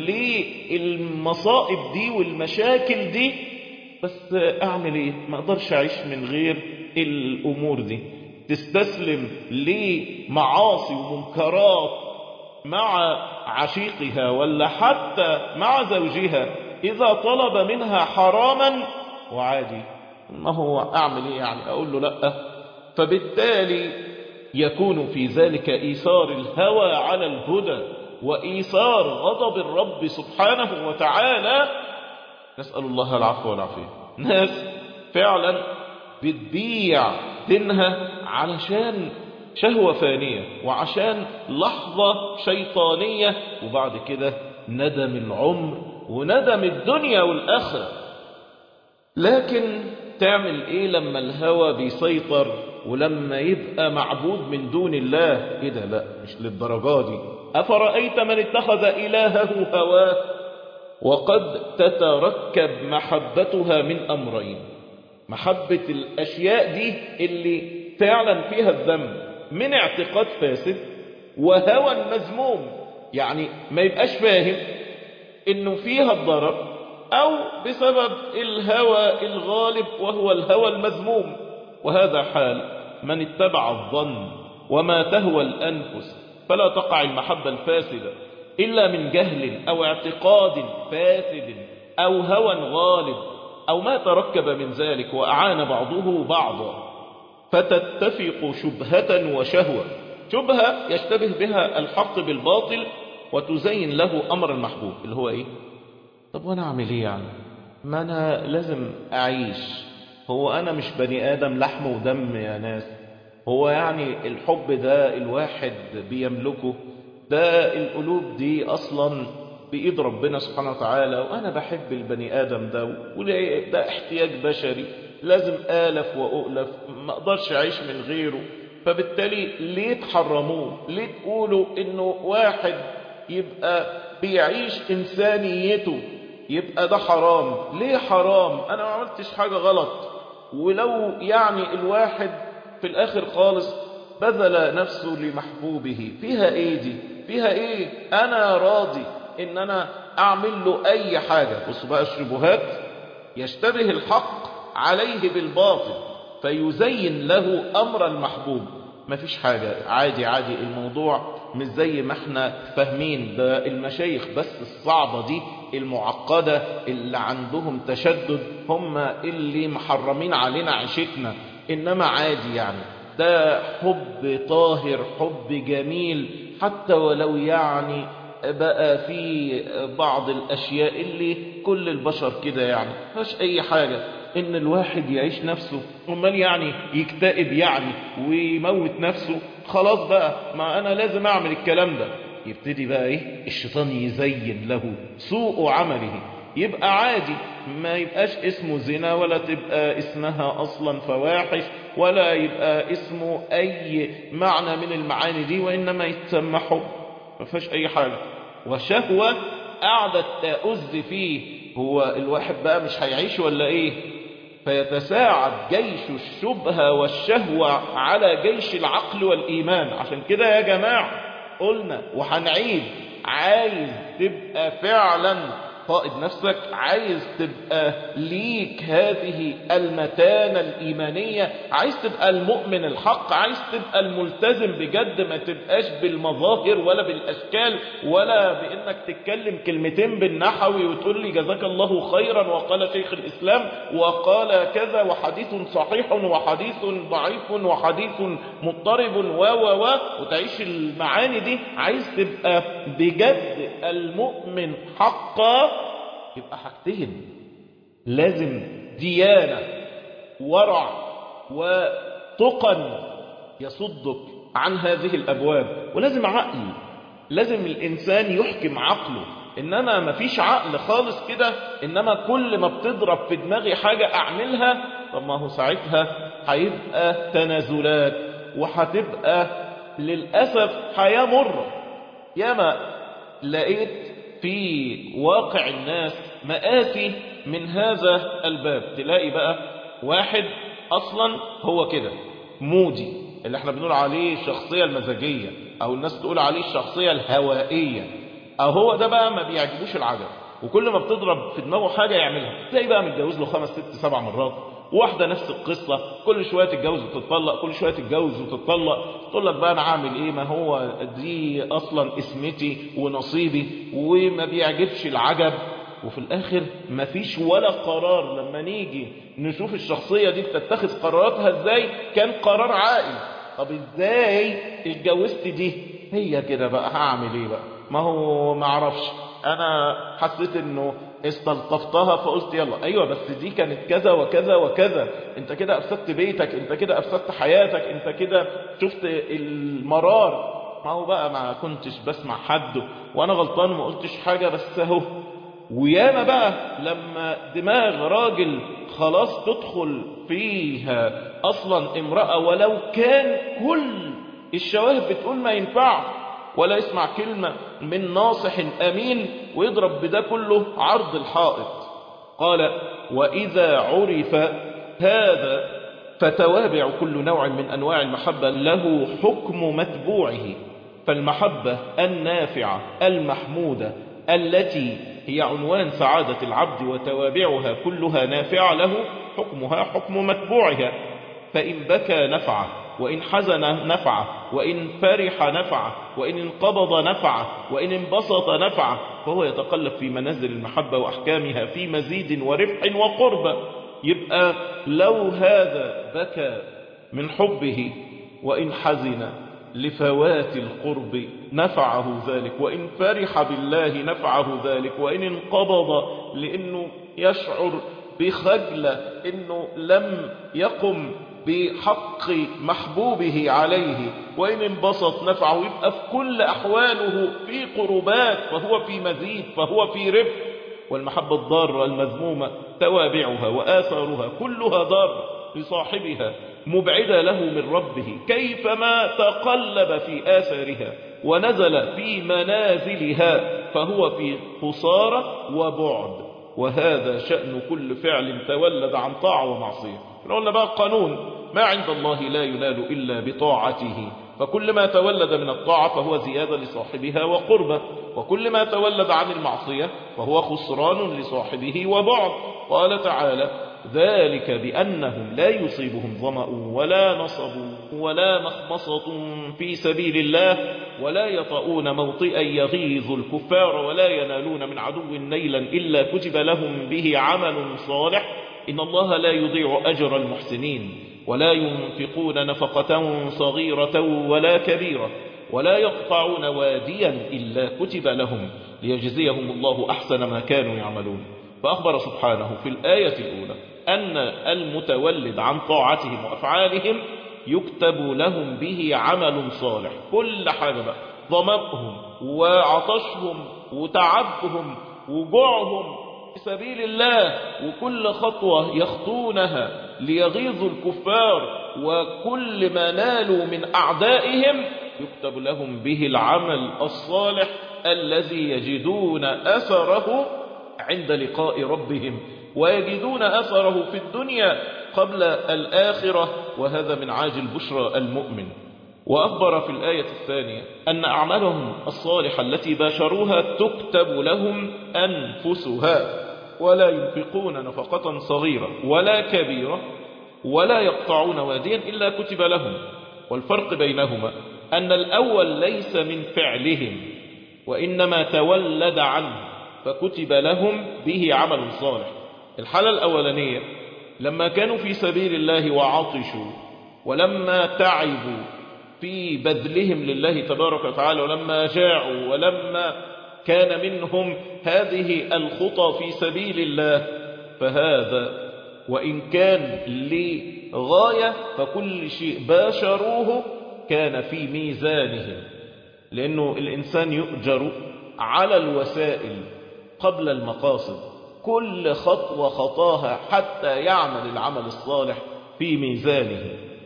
للمصائب دي والمشاكل دي بس اعمل ايه ما اقدرش اعيش من غير الامور دي تستسلم لمعاصي ومنكرات مع عشيقها ولا حتى مع زوجها اذا طلب منها حراما وعادي ما هو اعمل ايه يعني اقول له لا فبالتالي يكون في ذلك ايثار الهوى على الهدى وايثار غضب الرب سبحانه وتعالى نسأل الله العفو والعافية ناس فعلا بتبيع دينها علشان شهوة فانية وعشان لحظة شيطانية وبعد كده ندم العمر وندم الدنيا والآخرة لكن تعمل ايه لما الهوى بيسيطر ولما يبقى معبود من دون الله ايه ده لا مش للدرجة دي أفرأيت من اتخذ إلهه هواه وقد تتركب محبتها من أمرين محبة الأشياء دي اللي فعلا فيها الذنب من اعتقاد فاسد وهوى مذموم يعني ما يبقاش فاهم انه فيها الضرر او بسبب الهوى الغالب وهو الهوى المذموم وهذا حال من اتبع الظن وما تهوى الأنفس فلا تقع المحبة الفاسدة إلا من جهل أو اعتقاد فاسد أو هوى غالب أو ما تركب من ذلك وأعان بعضه بعضا فتتفق شبهة وشهوة شبهة يشتبه بها الحق بالباطل وتزين له أمر المحبوب اللي هو إيه طب وأنا أعمل إيه يعني ما أنا لازم أعيش هو أنا مش بني آدم لحم ودم يا ناس هو يعني الحب ده الواحد بيملكه ده القلوب دي أصلا بإيد ربنا سبحانه وتعالى وأنا بحب البني آدم ده وده احتياج بشري لازم آلف وأؤلف ما أقدرش أعيش من غيره فبالتالي ليه تحرموه ليه تقولوا إنه واحد يبقى بيعيش إنسانيته يبقى ده حرام ليه حرام أنا ما عملتش حاجة غلط ولو يعني الواحد في الآخر خالص بذل نفسه لمحبوبه فيها ايه دي فيها ايه انا راضي ان انا اعمل له اي حاجة بصوا بقى الشبهات يشتبه الحق عليه بالباطل فيزين له امر المحبوب مفيش حاجة عادي عادي الموضوع مش زي ما احنا فاهمين ده المشايخ بس الصعبة دي المعقدة اللي عندهم تشدد هم اللي محرمين علينا عيشتنا انما عادي يعني ده حب طاهر حب جميل حتى ولو يعني بقى في بعض الأشياء اللي كل البشر كده يعني مش أي حاجة إن الواحد يعيش نفسه أمال يعني يكتئب يعني ويموت نفسه خلاص بقى ما أنا لازم أعمل الكلام ده يبتدي بقى إيه الشيطان يزين له سوء عمله يبقى عادي ما يبقاش اسمه زنا ولا تبقى اسمها أصلا فواحش ولا يبقى اسمه أي معنى من المعاني دي وإنما يتسمى حب ما فيهاش أي حاجة وشهوة قعدت تأز فيه هو الواحد بقى مش هيعيش ولا إيه فيتساعد جيش الشبهة والشهوة على جيش العقل والإيمان عشان كده يا جماعة قلنا وهنعيد عايز تبقى فعلا قائد نفسك عايز تبقى ليك هذه المتانة الإيمانية عايز تبقى المؤمن الحق عايز تبقى الملتزم بجد ما تبقاش بالمظاهر ولا بالأشكال ولا بإنك تتكلم كلمتين بالنحوي وتقول لي جزاك الله خيرا وقال شيخ الإسلام وقال كذا وحديث صحيح وحديث ضعيف وحديث مضطرب و و و وتعيش المعاني دي عايز تبقى بجد المؤمن حقا يبقى حاجتين لازم ديانة ورع وتقن يصدك عن هذه الأبواب ولازم عقل لازم الإنسان يحكم عقله إنما مفيش عقل خالص كده إنما كل ما بتضرب في دماغي حاجة أعملها طب ما هو ساعتها هيبقى تنازلات وهتبقى للأسف حياة مرة ياما لقيت في واقع الناس مآسي من هذا الباب تلاقي بقى واحد أصلا هو كده مودي اللي احنا بنقول عليه الشخصية المزاجية أو الناس تقول عليه الشخصية الهوائية أو هو ده بقى ما بيعجبوش العجب وكل ما بتضرب في دماغه حاجة يعملها تلاقي بقى متجوز له خمس ست سبع مرات واحدة نفس القصة كل شوية تتجوز وتتطلق كل شوية تتجوز وتتطلق تقول لك بقى أنا عامل إيه ما هو دي أصلا اسمتي ونصيبي وما بيعجبش العجب وفي الآخر ما فيش ولا قرار لما نيجي نشوف الشخصية دي بتتخذ قراراتها إزاي كان قرار عائل طب إزاي اتجوزت دي هي كده بقى هعمل إيه بقى ما هو ما اعرفش انا حسيت انه استلطفتها فقلت يلا ايوه بس دي كانت كذا وكذا وكذا انت كده افسدت بيتك انت كده افسدت حياتك انت كده شفت المرار ما هو بقى ما كنتش بسمع حد وانا غلطان ما قلتش حاجة بس اهو وياما بقى لما دماغ راجل خلاص تدخل فيها اصلا امرأة ولو كان كل الشواهد بتقول ما ينفعش ولا يسمع كلمة من ناصح أمين ويضرب بده كله عرض الحائط قال وإذا عرف هذا فتوابع كل نوع من أنواع المحبة له حكم متبوعه فالمحبة النافعة المحمودة التي هي عنوان سعادة العبد وتوابعها كلها نافعة له حكمها حكم متبوعها فإن بكى نفعه وإن حزن نفعه وإن فرح نفعه وإن انقبض نفعه وإن انبسط نفعه فهو يتقلب في منازل المحبة وأحكامها في مزيد ورفح وقرب يبقى لو هذا بكى من حبه وإن حزن لفوات القرب نفعه ذلك وإن فرح بالله نفعه ذلك وإن انقبض لأنه يشعر بخجلة إنه لم يقم بحق محبوبه عليه وإن انبسط نفعه يبقى في كل أحواله في قربات فهو في مزيد فهو في رفق والمحبة الضارة المذمومة توابعها وآثارها كلها ضارة لصاحبها مبعدة له من ربه كيفما تقلب في آثارها ونزل في منازلها فهو في خسارة وبعد وهذا شأن كل فعل تولد عن طاعة ومعصية قلنا بقى قانون ما عند الله لا ينال إلا بطاعته فكل ما تولد من الطاعة فهو زيادة لصاحبها وقربة وكل ما تولد عن المعصية فهو خسران لصاحبه وبعد قال تعالى ذلك بأنهم لا يصيبهم ظمأ ولا نصب ولا مخمصة في سبيل الله ولا يطؤون موطئا يغيظ الكفار ولا ينالون من عدو نيلا إلا كتب لهم به عمل صالح إن الله لا يضيع أجر المحسنين ولا ينفقون نفقة صغيرة ولا كبيرة ولا يقطعون واديا إلا كتب لهم ليجزيهم الله أحسن ما كانوا يعملون فأخبر سبحانه في الآية الأولى أن المتولد عن طاعتهم وأفعالهم يكتب لهم به عمل صالح كل حاجة بقى ضمرهم وعطشهم وتعبهم وجوعهم في سبيل الله وكل خطوة يخطونها ليغيظوا الكفار وكل ما نالوا من أعدائهم يكتب لهم به العمل الصالح الذي يجدون أثره عند لقاء ربهم ويجدون أثره في الدنيا قبل الآخرة وهذا من عاجل بشرى المؤمن وأخبر في الآية الثانية أن أعمالهم الصالحة التي باشروها تكتب لهم أنفسها ولا ينفقون نفقة صغيرة ولا كبيرة ولا يقطعون واديا إلا كتب لهم والفرق بينهما أن الأول ليس من فعلهم وإنما تولد عنه فكتب لهم به عمل صالح الحالة الأولانية لما كانوا في سبيل الله وعطشوا ولما تعبوا في بذلهم لله تبارك وتعالى ولما جاعوا ولما كان منهم هذه الخطى في سبيل الله فهذا وإن كان لغاية فكل شيء باشروه كان في ميزانهم لأنه الإنسان يؤجر على الوسائل قبل المقاصد كل خطوة خطاها حتى يعمل العمل الصالح في ميزانه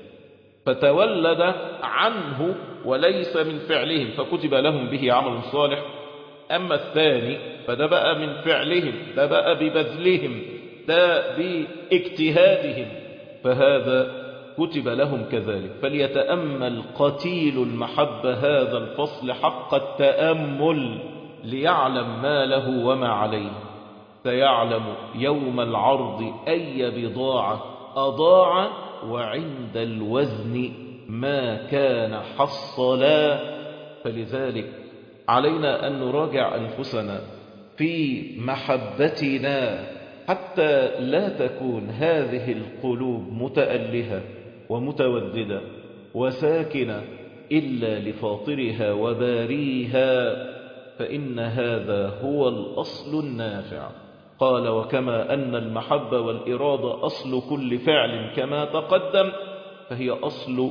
فتولد عنه وليس من فعلهم فكتب لهم به عمل صالح أما الثاني فده بقى من فعلهم ده بقى ببذلهم ده باجتهادهم فهذا كتب لهم كذلك فليتأمل قتيل المحبة هذا الفصل حق التأمل ليعلم ما له وما عليه سيعلم يوم العرض أي بضاعة أضاع وعند الوزن ما كان حصلا فلذلك علينا أن نراجع أنفسنا في محبتنا حتى لا تكون هذه القلوب متألهة ومتوددة وساكنة إلا لفاطرها وباريها فإن هذا هو الأصل النافع قال وكما أن المحبة والإرادة أصل كل فعل كما تقدم فهي أصل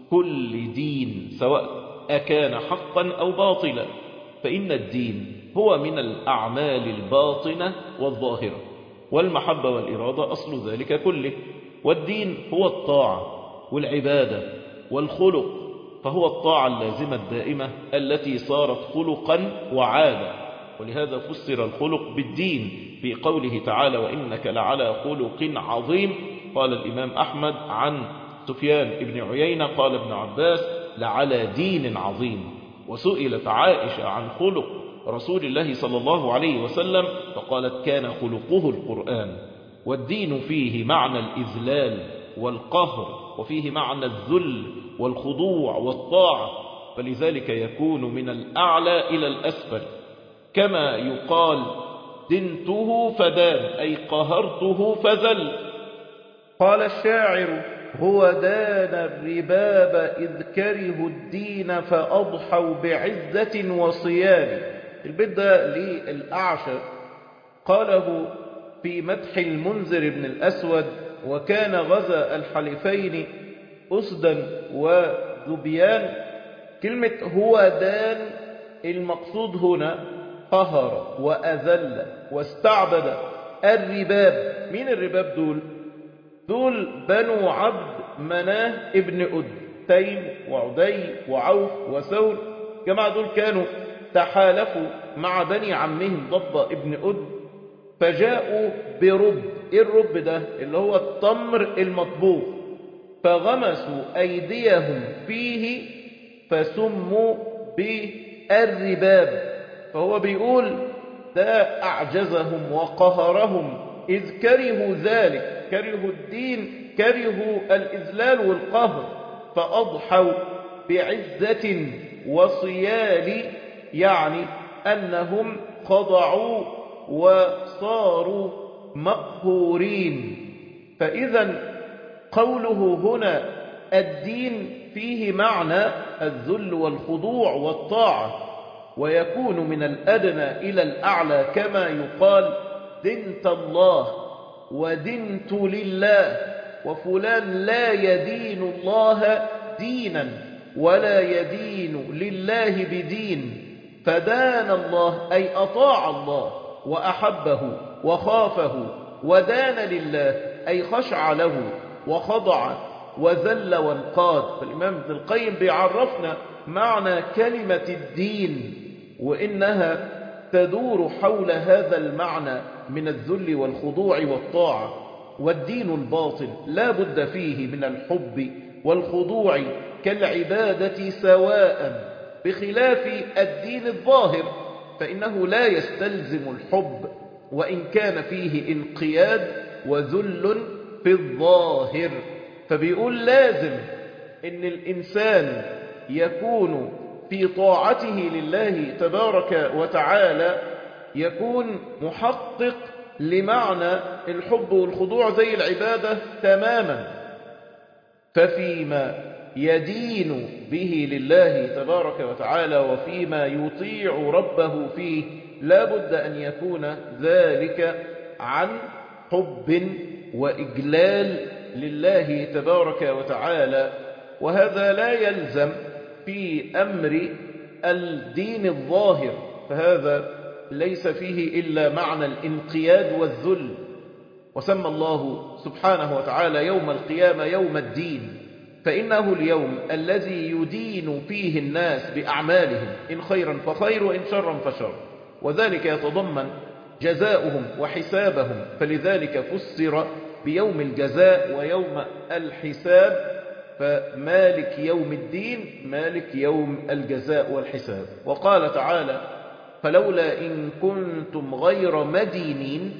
كل دين سواء أكان حقا أو باطلا فإن الدين هو من الأعمال الباطنة والظاهرة والمحبة والإرادة أصل ذلك كله والدين هو الطاعة والعبادة والخلق فهو الطاعة اللازمة الدائمة التي صارت خلقا وعادة ولهذا فسر الخلق بالدين في قوله تعالى وإنك لعلى خلق عظيم قال الإمام أحمد عن سفيان بن عيينة قال ابن عباس لعلى دين عظيم وسئلت عائشة عن خلق رسول الله صلى الله عليه وسلم فقالت كان خلقه القرآن والدين فيه معنى الإذلال والقهر وفيه معنى الذل والخضوع والطاعة فلذلك يكون من الأعلى إلى الأسفل كما يقال دنته فدان أي قهرته فذل قال الشاعر هو دان الرباب إذ كرهوا الدين فأضحوا بعزة وصيان البيت ده للأعشى قاله في مدح المنذر بن الأسود وكان غزا الحليفين أسدا وذبيان كلمة هو دان المقصود هنا قهر وأذل واستعبد الرباب مين الرباب دول دول بنو عبد مناه ابن أد تيم وعدي وعوف وثور جماعة دول كانوا تحالفوا مع بني عمهم ضبة ابن أد فجاءوا برب ايه الرب ده اللي هو التمر المطبوخ فغمسوا أيديهم فيه فسموا بالرباب فهو بيقول ده أعجزهم وقهرهم إذ كرهوا ذلك كرهوا الدين كرهوا الإذلال والقهر فأضحوا بعزة وصيال يعني أنهم خضعوا وصاروا مقهورين فإذا قوله هنا الدين فيه معنى الذل والخضوع والطاعة ويكون من الأدنى إلى الأعلى كما يقال دنت الله ودنت لله وفلان لا يدين الله دينا ولا يدين لله بدين فدان الله أي أطاع الله وأحبه وخافه ودان لله أي خشع له وخضع وذل وانقاد فالإمام ابن القيم بيعرفنا معنى كلمة الدين وإنها تدور حول هذا المعنى من الذل والخضوع والطاعة والدين الباطل لا بد فيه من الحب والخضوع كالعبادة سواء بخلاف الدين الظاهر فإنه لا يستلزم الحب وإن كان فيه انقياد وذل في الظاهر فبيقول لازم ان الإنسان يكون في طاعته لله تبارك وتعالى يكون محقق لمعنى الحب والخضوع زي العبادة تماما ففيما يدين به لله تبارك وتعالى وفيما يطيع ربه فيه لا بد أن يكون ذلك عن حب وإجلال لله تبارك وتعالى وهذا لا يلزم في أمر الدين الظاهر فهذا ليس فيه إلا معنى الانقياد والذل وسمى الله سبحانه وتعالى يوم القيامة يوم الدين فإنه اليوم الذي يدين فيه الناس بأعمالهم إن خيرا فخير وإن شرا فشر وذلك يتضمن جزاؤهم وحسابهم فلذلك فسر بيوم الجزاء ويوم الحساب فمالك يوم الدين مالك يوم الجزاء والحساب وقال تعالى فلولا إن كنتم غير مدينين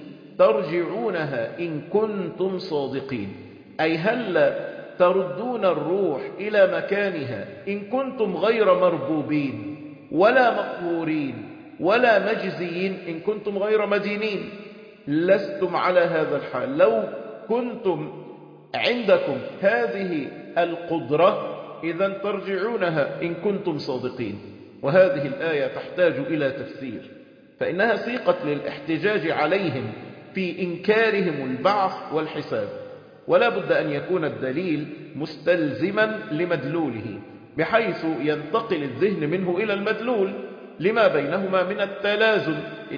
ترجعونها إن كنتم صادقين أي هل تردون الروح إلى مكانها إن كنتم غير مربوبين ولا مقهورين ولا مجزيين إن كنتم غير مدينين لستم على هذا الحال لو كنتم عندكم هذه القدرة إذا ترجعونها إن كنتم صادقين وهذه الآية تحتاج إلى تفسير فإنها سيقت للاحتجاج عليهم في إنكارهم البعث والحساب ولا بد أن يكون الدليل مستلزما لمدلوله بحيث ينتقل الذهن منه إلى المدلول لما بينهما من التلازم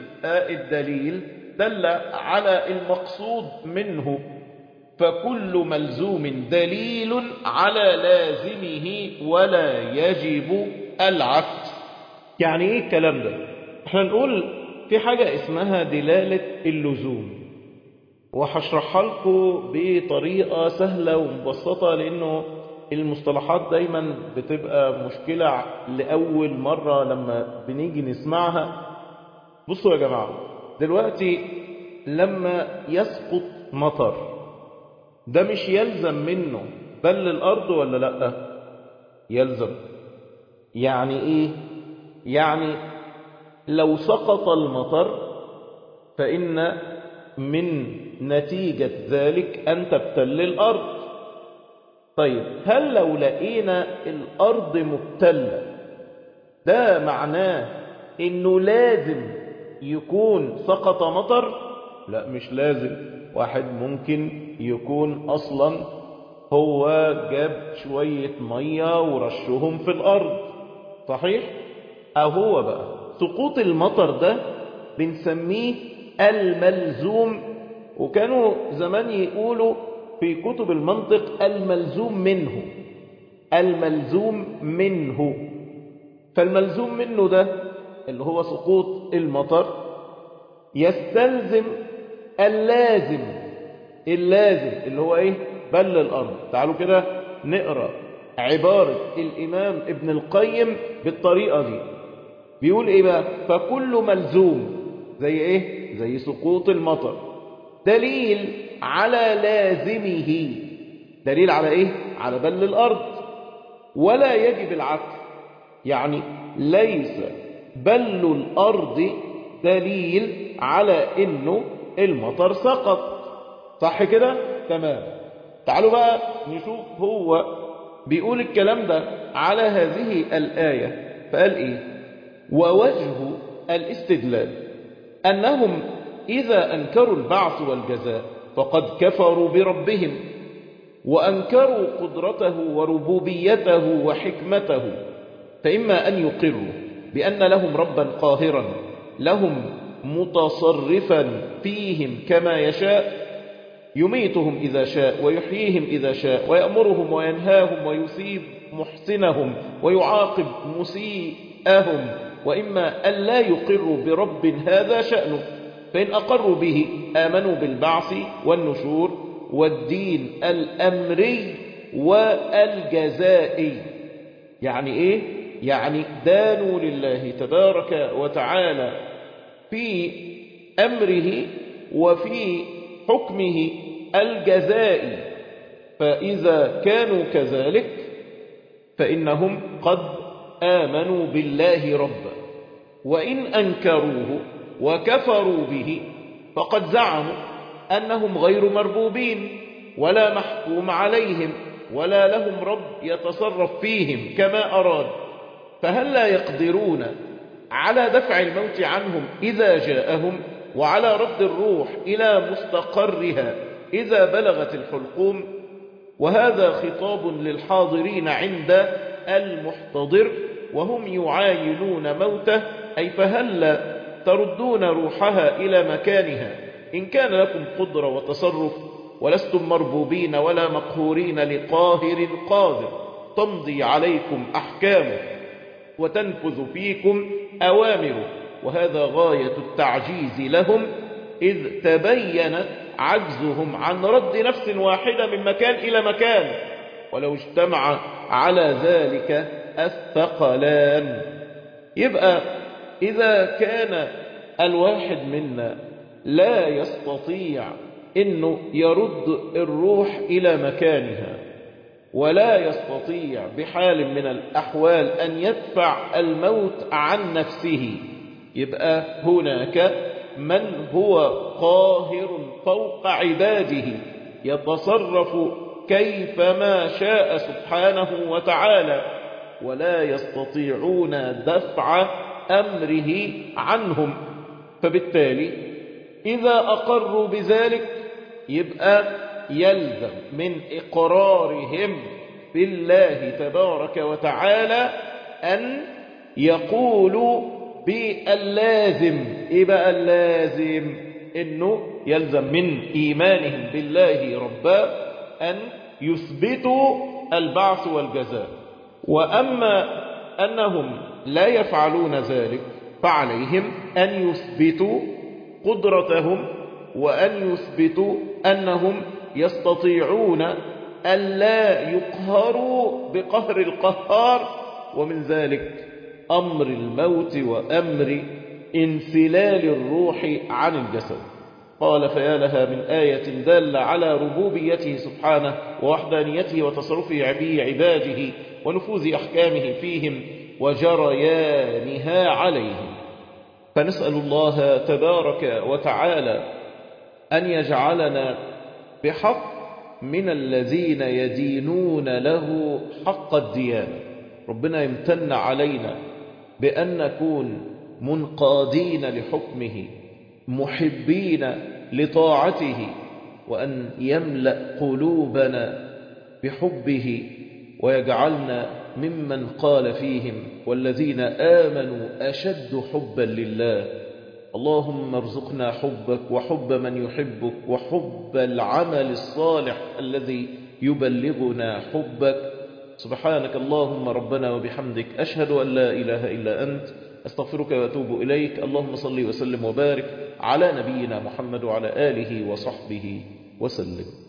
الدليل دل على المقصود منه فكل ملزوم دليل على لازمه ولا يجب العكس يعني ايه الكلام ده احنا نقول في حاجة اسمها دلالة اللزوم وهشرحها لكم بطريقة سهلة ومبسطة لانه المصطلحات دايما بتبقى مشكلة لأول مرة لما بنيجي نسمعها بصوا يا جماعة دلوقتي لما يسقط مطر ده مش يلزم منه بل الأرض ولا لأ يلزم يعني إيه يعني لو سقط المطر فإن من نتيجة ذلك أن تبتل الأرض طيب هل لو لقينا الأرض مبتلة ده معناه إنه لازم يكون سقط مطر لا مش لازم واحد ممكن يكون أصلا هو جاب شوية مية ورشهم في الأرض صحيح؟ أو هو بقى سقوط المطر ده بنسميه الملزوم وكانوا زمان يقولوا في كتب المنطق الملزوم منه الملزوم منه فالملزوم منه ده اللي هو سقوط المطر يستلزم اللازم اللازم اللي هو ايه بل الارض تعالوا كده نقرا عباره الامام ابن القيم بالطريقه دي بيقول ايه بقى فكل ملزوم زي ايه زي سقوط المطر دليل على لازمه دليل على ايه على بل الارض ولا يجب العكس يعني ليس بل الارض دليل على انه المطر سقط صح كده تمام تعالوا بقى نشوف هو بيقول الكلام ده على هذه الآية فقال إيه ووجه الاستدلال أنهم إذا أنكروا البعث والجزاء فقد كفروا بربهم وأنكروا قدرته وربوبيته وحكمته فإما أن يقروا بأن لهم ربا قاهرا لهم متصرفا فيهم كما يشاء يميتهم إذا شاء ويحييهم إذا شاء ويأمرهم وينهاهم ويثيب محسنهم ويعاقب مسيئهم وإما أن لا يقروا برب هذا شأنه فإن أقروا به آمنوا بالبعث والنشور والدين الأمري والجزائي يعني إيه؟ يعني دانوا لله تبارك وتعالى في أمره وفي حكمه الجزائي فإذا كانوا كذلك فإنهم قد آمنوا بالله ربا وإن أنكروه وكفروا به فقد زعموا أنهم غير مربوبين ولا محكوم عليهم ولا لهم رب يتصرف فيهم كما أراد فهل لا يقدرون على دفع الموت عنهم إذا جاءهم وعلى رد الروح إلى مستقرها إذا بلغت الحلقوم وهذا خطاب للحاضرين عند المحتضر وهم يعاينون موته أي فهل تردون روحها إلى مكانها إن كان لكم قدرة وتصرف ولستم مربوبين ولا مقهورين لقاهر قادر تمضي عليكم أحكامه وتنفذ فيكم أوامره وهذا غاية التعجيز لهم إذ تبينت عجزهم عن رد نفس واحدة من مكان إلى مكان ولو اجتمع على ذلك الثقلان يبقى إذا كان الواحد منا لا يستطيع انه يرد الروح الى مكانها ولا يستطيع بحال من الاحوال ان يدفع الموت عن نفسه يبقى هناك من هو قاهر فوق عباده يتصرف كيفما شاء سبحانه وتعالى ولا يستطيعون دفع امره عنهم فبالتالي اذا اقروا بذلك يبقى يلزم من إقرارهم بالله تبارك وتعالى أن يقولوا باللازم إيه بقى اللازم إنه يلزم من إيمانهم بالله ربا أن يثبتوا البعث والجزاء وأما أنهم لا يفعلون ذلك فعليهم أن يثبتوا قدرتهم وأن يثبتوا أنهم يستطيعون ألا يقهروا بقهر القهار ومن ذلك أمر الموت وأمر انسلال الروح عن الجسد قال فيا لها من آية دالة على ربوبيته سبحانه ووحدانيته وتصرفه في عباده ونفوذ أحكامه فيهم وجريانها عليهم فنسأل الله تبارك وتعالى أن يجعلنا بحق من الذين يدينون له حق الديانة ربنا يمتن علينا بأن نكون منقادين لحكمه محبين لطاعته وأن يملأ قلوبنا بحبه ويجعلنا ممن قال فيهم والذين آمنوا أشد حبا لله اللهم ارزقنا حبك وحب من يحبك وحب العمل الصالح الذي يبلغنا حبك سبحانك اللهم ربنا وبحمدك أشهد أن لا إله إلا أنت أستغفرك وأتوب إليك اللهم صل وسلم وبارك على نبينا محمد وعلى آله وصحبه وسلم